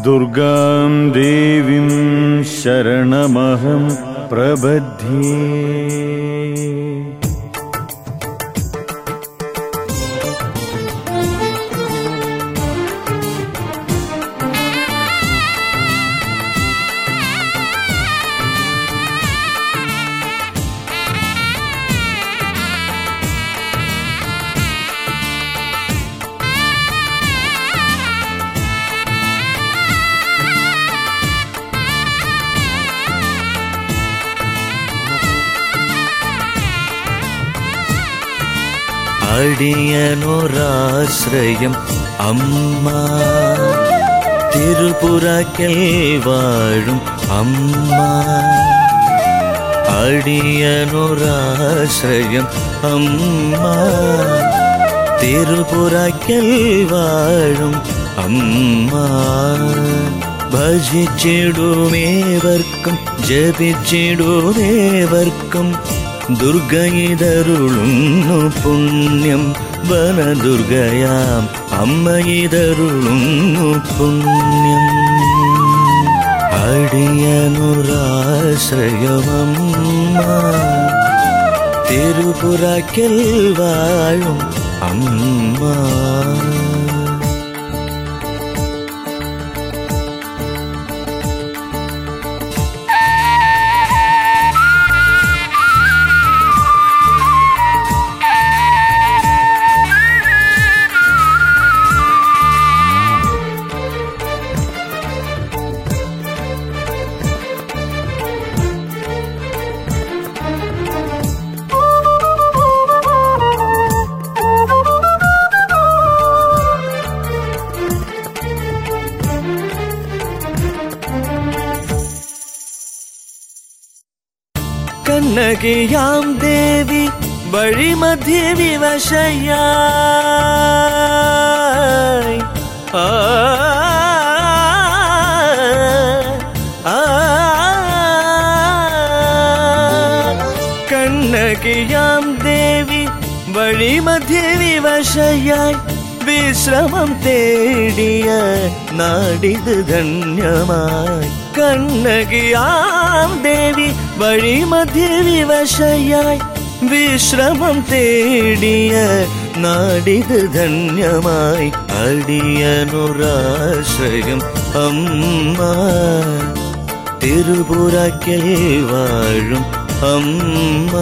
दुर्गां देवीं शरणमहं प्रबध्ये അടിയനൊരാശ്രയം അമ്മ തിരുപുറക്കൽ വാഴും അമ്മ അടിയനൊരാശ്രയം അമ്മ തിരുപുറക്കൽ വാഴും അമ്മ ഭജിച്ചിടുമേവർക്കും ജപിച്ചിടുമേവർക്കും ദുർഗയിതരുളുന്നു പുണ്യം വനദുർഗയാം അമ്മയിതരുളുന്നു പുണ്യം അടിയനുരാശ്രയമമ്മ തിരുപുറക്കൽ വാഴും അമ്മ കണ്ണകിയാം ദേവി വഴിമധ്യ വിവശയായി ആ, ആ, കണ്ണകിയാം ദേവി വഴിമധ്യ വിവശയായി വിശ്രമം തേടിയ നാടിത് ധന്യമായി കണ്ണകിയാം ദേവി വഴിമധ്യ വിവശയായി വിശ്രമം തേടിയ നാടിത് ധന്യമായി അടിയനുരാശ്രയം അമ്മ തിരുപുറക്കൽ വാഴും അമ്മ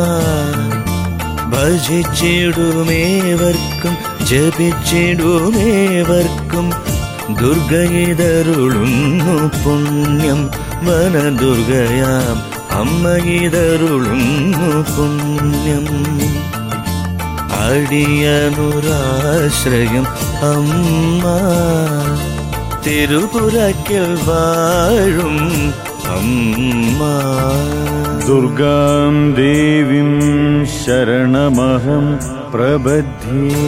ഭജിച്ചിടുമേവർക്കും ജപിച്ചിടുമേവർക്കും ദുർഗയിതരുളുന്നു പുണ്യം വനദുർഗയാം അമ്മയിതരുളുന്നു പുണ്യം അടിയനുരാശ്രയം അമ്മ തിരുപുറക്കൽ വാഴും അമ്മ दुर्गां देवीं शरणमहं प्रबध्ये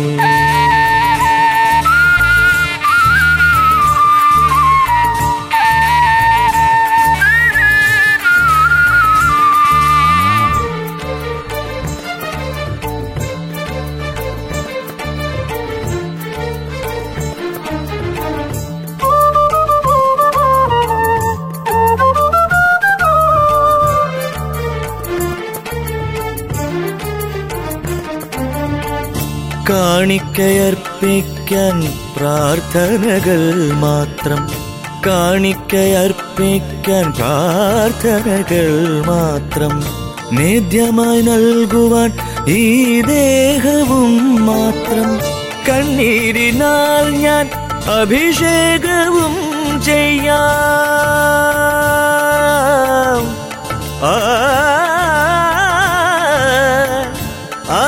കാണിക്കയർപ്പിക്കാൻ പ്രാർത്ഥനകൾ മാത്രം കാണിക്കയർപ്പിക്കാൻ പ്രാർത്ഥനകൾ മാത്രം നേദ്യമായി നൽകുവാൻ ഈ ദേഹവും മാത്രം കണ്ണീരിനാൽ ഞാൻ അഭിഷേകവും ചെയ്യാം ആ ആ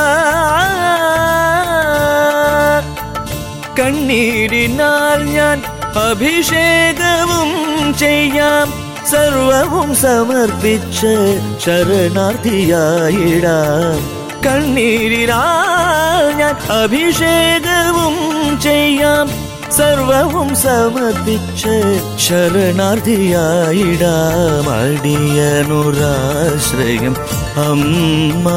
കണ്ണീരിനാൽ ഞാൻ അഭിഷേകവും ചെയ്യാം സർവവും സമർപ്പിച്ച് ശരണാർത്ഥിയായിടാം കണ്ണീരിനാൽ ഞാൻ അഭിഷേകവും ചെയ്യാം സർവവും സമർപ്പിച്ച് ശരണാർത്ഥിയായിടാം അടിയനുരാശ്രയം അമ്മ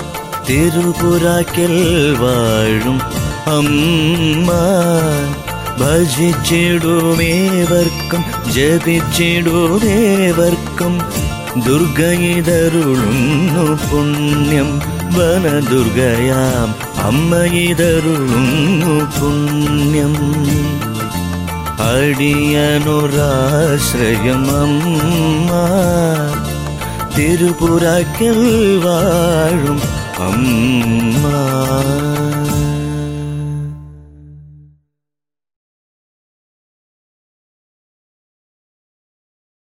തിരുപുറാക്കൽ വാഴും അമ്മ ഭജിച്ചിടുമേവർക്കും ജപിച്ചിടുമേവർക്കും ദുർഗയിതരുളുന്നു പുണ്യം വനദുർഗയാം അമ്മയിതരുളുന്നു പുണ്യം അടിയനുരാശ്രയമമ്മ തിരുപുരാക്കൽ വാഴും അമ്മ